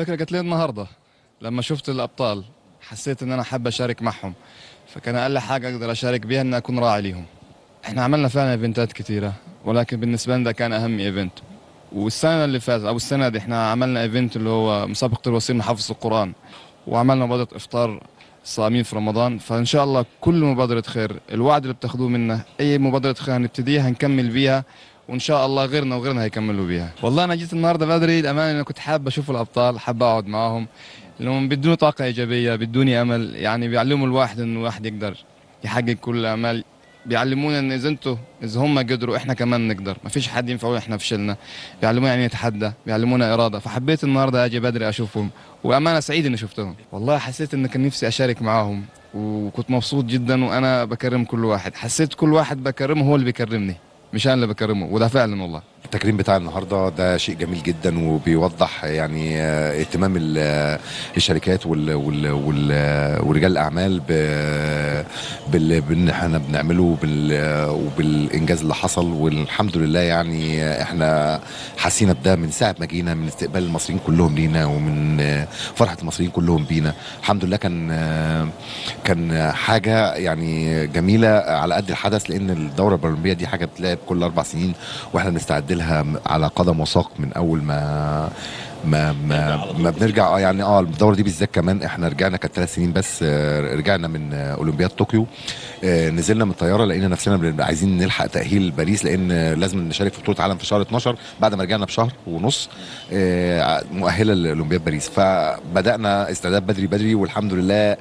الفكره جت لي النهارده لما شفت الابطال حسيت ان انا حابب اشارك معهم فكان اقل حاجه اقدر اشارك بيها ان اكون راعي ليهم احنا عملنا فعلا ايفنتات كثيره ولكن بالنسبه لنا ده كان اهم ايفنت والسنه اللي فاتت او السنه دي احنا عملنا ايفنت اللي هو مسابقه الوصيل من حفظ القران وعملنا مبادره افطار الصائمين في رمضان فان شاء الله كل مبادره خير الوعد اللي بتاخذوه منا اي مبادره خير هنبتديها هنكمل بيها وان شاء الله غيرنا وغيرنا هيكملوا بيها والله انا جيت النهارده بدري الامانه انا كنت حابب اشوف الابطال حابب اقعد معاهم لانهم بيدوني طاقه ايجابيه بيدوني امل يعني بيعلموا الواحد انه الواحد يقدر يحقق كل الامال بيعلمونا ان اذا انتوا اذا هم قدروا احنا كمان نقدر ما فيش حد ينفع احنا فشلنا بيعلمونا يعني نتحدى بيعلمونا اراده فحبيت النهارده اجي بدري اشوفهم وامانه سعيد اني شفتهم والله حسيت ان كان نفسي اشارك معاهم وكنت مبسوط جدا وانا بكرم كل واحد حسيت كل واحد بكرمه هو اللي بيكرمني مش انا اللي بكرمه وده فعلا والله التكريم بتاع النهارده ده شيء جميل جدا وبيوضح يعني آه، اهتمام ال- آه، الشركات وال وال وال آه، ورجال الاعمال ب- بال بان احنا بنعمله بال آه، وبالانجاز اللي حصل والحمد لله يعني آه، احنا حسينا بده من ساعه ما جينا من استقبال المصريين كلهم لينا ومن آه، فرحه المصريين كلهم بينا الحمد لله كان آه، كان حاجه يعني جميله على قد الحدث لان الدوره الاولمبيه دي حاجه بتلعب كل اربع سنين واحنا بنستعد لها على قدم وساق من اول ما ما ما, ما بنرجع اه يعني اه الدوره دي بالذات كمان احنا رجعنا كانت ثلاث سنين بس آه، رجعنا من آه، اولمبياد طوكيو آه، نزلنا من الطياره لقينا نفسنا بن- عايزين نلحق تاهيل باريس لان آه، لازم نشارك في بطوله عالم في شهر 12 بعد ما رجعنا بشهر ونص آه، مؤهله لاولمبياد باريس فبدانا استعداد بدري بدري والحمد لله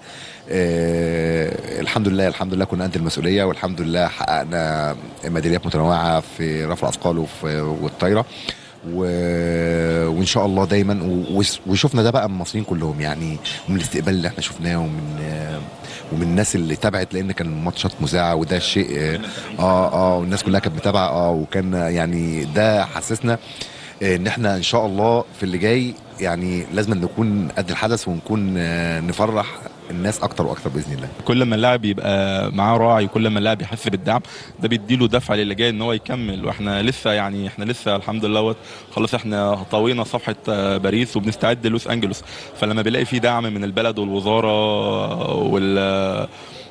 آه، الحمد لله الحمد لله كنا قد المسؤوليه والحمد لله حققنا ميداليات متنوعه في رفع الاثقال وفي والطايره و... وان شاء الله دايما و... وش- وشفنا ده بقى من المصريين كلهم يعني ومن الاستقبال اللي احنا شفناه ومن آه، ومن الناس اللي تابعت لان كان الماتشات مذاعه وده شيء اه اه, آه والناس كلها كانت متابعه اه وكان يعني ده حسسنا آه، ان احنا ان شاء الله في اللي جاي يعني لازم نكون قد الحدث ونكون آه، نفرح الناس اكتر واكتر باذن الله كل ما اللاعب يبقى معاه راعي كل ما اللاعب يحس بالدعم ده بيديله دفعه للي جاي ان هو يكمل واحنا لسه يعني احنا لسه الحمد لله وت- خلاص احنا طوينا صفحه آه، باريس وبنستعد لوس انجلوس فلما بيلاقي في دعم من البلد والوزاره وال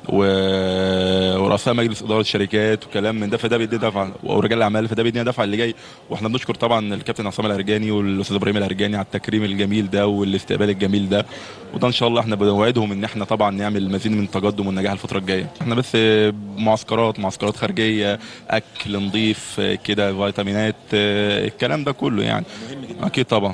و- ورؤساء مجلس اداره الشركات وكلام من ده فده بيدي دفعه ورجال الاعمال فده بيدينا دفعه اللي جاي واحنا بنشكر طبعا الكابتن عصام الهرجاني والاستاذ ابراهيم الهرجاني على التكريم الجميل ده والاستقبال الجميل ده وده ان شاء الله احنا بنوعدهم ان احنا طبعا نعمل مزيد من التقدم والنجاح الفتره الجايه احنا بس معسكرات معسكرات خارجيه اكل نظيف كده فيتامينات الكلام ده كله يعني اكيد طبعا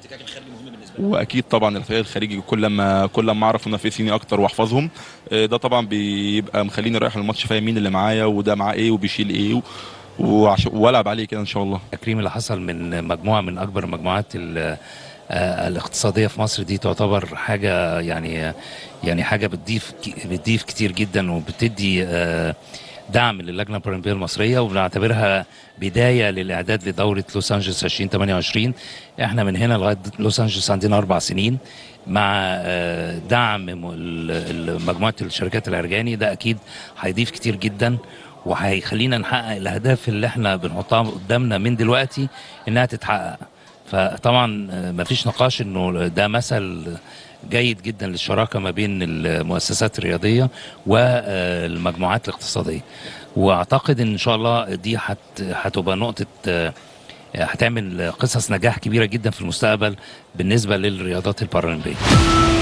واكيد طبعا الفريق الخارجي كل ما كل ما اعرف منافسيني اكتر واحفظهم آه، ده طبعا بيبقى مخليني رايح الماتش فاهم مين اللي معايا وده معاه ايه وبيشيل ايه و- وعش... والعب عليه كده ان شاء الله التكريم اللي حصل من مجموعه من اكبر المجموعات ال- آه، الاقتصاديه في مصر دي تعتبر حاجه يعني يعني حاجه بتضيف ك- بتضيف كتير جدا وبتدي آه، دعم للجنه الاولمبيه المصريه وبنعتبرها بدايه للاعداد لدوره لوس انجلوس 2028 احنا من هنا لغايه لوس انجلوس عندنا اربع سنين مع آه، دعم م- ال- ال- مجموعه الشركات الارجاني ده اكيد هيضيف كتير جدا وهيخلينا نحقق الاهداف اللي احنا بنحطها قدامنا من دلوقتي انها تتحقق فطبعا آه، مفيش نقاش انه ده مثل جيد جدا للشراكه ما بين المؤسسات الرياضيه والمجموعات الاقتصاديه واعتقد ان شاء الله دي هت- هتبقى نقطه آه، هتعمل قصص نجاح كبيره جدا في المستقبل بالنسبه للرياضات البارالمبيه